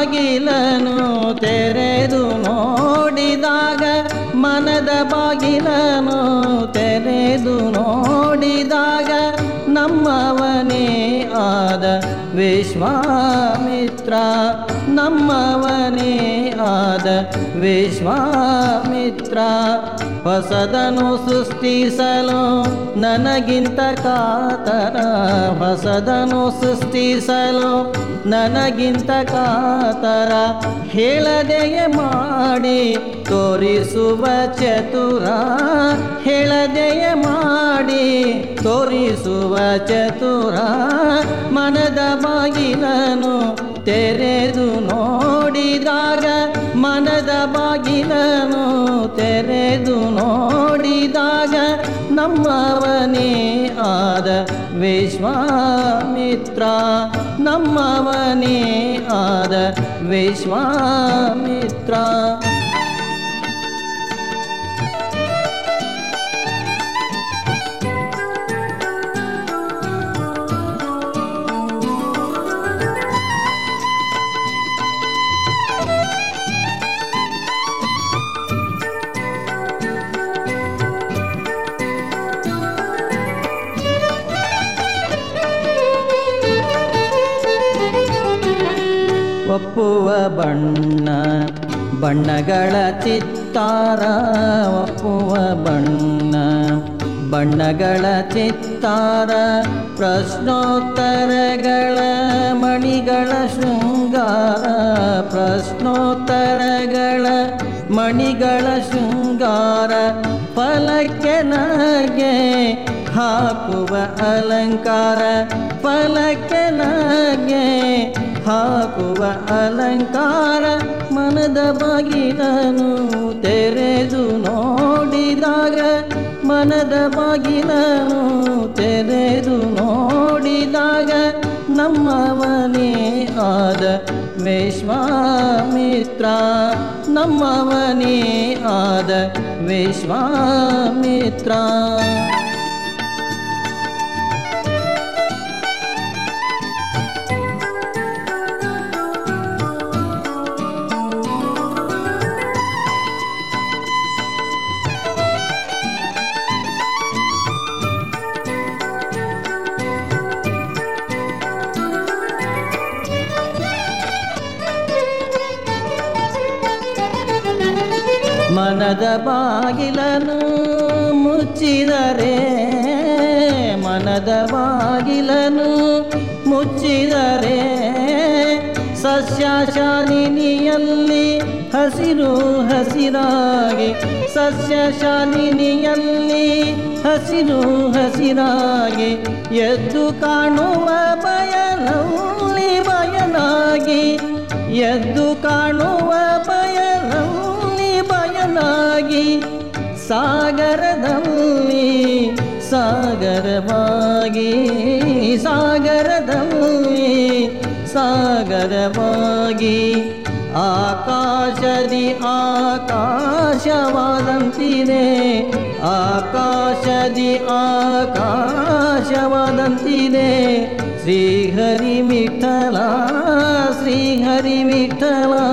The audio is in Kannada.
ಬಾಗಿಲನು ತೆರೆದು ನೋಡಿದಾಗ ಮನದ ಬಾಗಿಲನು ತೆರೆದು ನೋಡಿದಾಗ ನಮ್ಮವನೇ ಆದ ವಿಶ್ವಾಮಿತ್ರ ನಮ್ಮವನೇ ಆದ ವಿಶ್ವಾಮಿತ್ರ ಹೊಸದನು ಸೃಷ್ಟಿಸಲು ನನಗಿಂತ ಕಾತರ ಹೊಸದನು ಸೃಷ್ಟಿಸಲು ನನಗಿಂತ ಕಾತರ ಹೇಳದೆಯೇ ಮಾಡಿ ತೋರಿಸುವ ಚತುರ ಹೇಳದೆಯೇ ಮಾಡಿ ತೋರಿಸುವ ಚತುರ ಮನದ ಬಾಗಿಲನು ತೆರೆದು ನೋಡಿದಾಗ ಮನದ ಬಾಗಿಲನು ತೆರೆದು ನೋಡಿದಾಗ ನಮ್ಮವನೇ ಆದ ವಿಶ್ವಾಮಿತ್ರ ನಮ್ಮವನೇ ಆದ ವಿಶ್ವಾಮಿತ್ರ ಒಪ್ಪುವ ಬಣ್ಣ ಬಣ್ಣಗಳ ಚಿತ್ತಾರ ಒಪ್ಪುವ ಬಣ್ಣ ಬಣ್ಣಗಳ ಚಿತ್ತಾರ ಪ್ರಶ್ನೋತ್ತರಗಳ ಮಣಿಗಳ ಶೃಂಗಾರ ಪ್ರಶ್ನೋತ್ತರಗಳ ಮಣಿಗಳ ಶೃಂಗಾರ ಫಲಕ್ಕೆ ನನಗೆ ಹಾಕುವ ಅಲಂಕಾರ ಫಲಕ್ಕೆ ನನಗೆ ಹಾಕುವ ಅಲಂಕಾರ ಮನದ ಬಾಗಿಲನು ತೆರೆದು ನೋಡಿದಾಗ ಮನದ ಬಾಗಿಲನು ತೆರೆದು ನೋಡಿದಾಗ ನಮ್ಮವನೇ ಆದ ವಿಶ್ವಾಮಿತ್ರ ನಮ್ಮವನೇ ಆದ ವಿಶ್ವಾಮಿತ್ರ ಮನದ ಬಾಗಿಲನು ಮುಚ್ಚಿದರೆ ಮನದ ಬಾಗಿಲನು ಮುಚ್ಚಿದರೆ ಸಸ್ಯ ಶಾಲಿನಿಯಲ್ಲಿ ಹಸಿರು ಹಸಿರಾಗಿ ಸಸ್ಯ ಶಾಲಿನಿಯಲ್ಲಿ ಹಸಿರು ಹಸಿರಾಗಿ ಎದ್ದು ಕಾಣುವ ಬಯಲಲ್ಲಿ ಬಯಲಾಗಿ ಎದ್ದು ಕಾಣುವ ಬಯಲಲ್ಲಿ ಬಯಲಾಗಿ ಸಾಗರದಲ್ಲಿ ಸಾಗರವಾಗಿ ಸಾಗರದಲ್ಲಿ ಸಾಗರವಾಗಿ ಆಕಾಶದಿ ಆಕಾಶವಾದಂತಿದೆ ಆಕಾಶದಿ ಆಕಾಶವಾದಂತಿದೆ ಶ್ರೀಹರಿ ವಿಠಲ ಶ್ರೀಹರಿ ವಿಠಲ